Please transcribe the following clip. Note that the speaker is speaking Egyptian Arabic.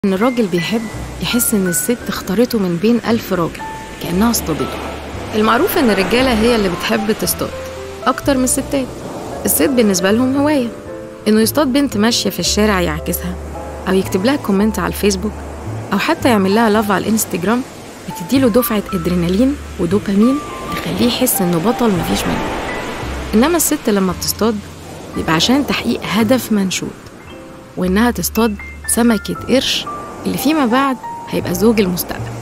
إن الراجل بيحب يحس إن الست اختارته من بين ألف راجل كأنها اصطادته المعروف إن الرجالة هي اللي بتحب تصطاد أكتر من الستات الست بالنسبة لهم هواية إنه يصطاد بنت ماشية في الشارع يعكسها أو يكتب لها كومنت على الفيسبوك أو حتى يعمل لها لاف على الانستجرام بتديله دفعة ادرينالين ودوبامين تخليه يحس إنه بطل مفيش منه إنما الست لما بتصطاد يبقى عشان تحقيق هدف منشود وإنها تصطاد سمكة قرش اللي فيما بعد هيبقى زوج المستقبل